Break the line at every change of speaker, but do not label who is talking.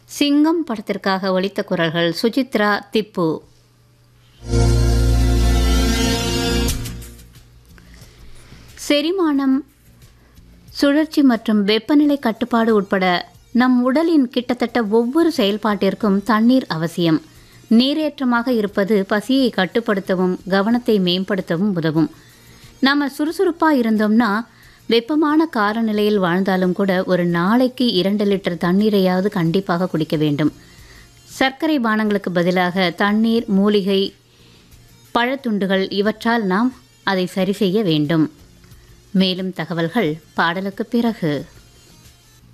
சிங்கம் படத்திற்காக ஒலித்த குரல்கள் சுசித்ரா திப்பு செரிமானம் சுழற்சி மற்றும் வெப்பநிலை கட்டுப்பாடு உட்பட நம் உடலின் கிட்டத்தட்ட ஒவ்வொரு செயல்பாட்டிற்கும் தண்ணீர் அவசியம் நீரேற்றமாக இருப்பது பசியை கட்டுப்படுத்தவும் கவனத்தை மேம்படுத்தவும் உதவும் நாம் சுறுசுறுப்பாக இருந்தோம்னா வெப்பமான காலநிலையில் வாழ்ந்தாலும் கூட ஒரு நாளைக்கு இரண்டு லிட்டர் தண்ணீரையாவது கண்டிப்பாக குடிக்க வேண்டும் சர்க்கரை பானங்களுக்கு பதிலாக தண்ணீர் மூலிகை பழத்துண்டுகள் இவற்றால் நாம் அதை சரி செய்ய வேண்டும் மேலும் தகவல்கள் பாடலுக்கு பிறகு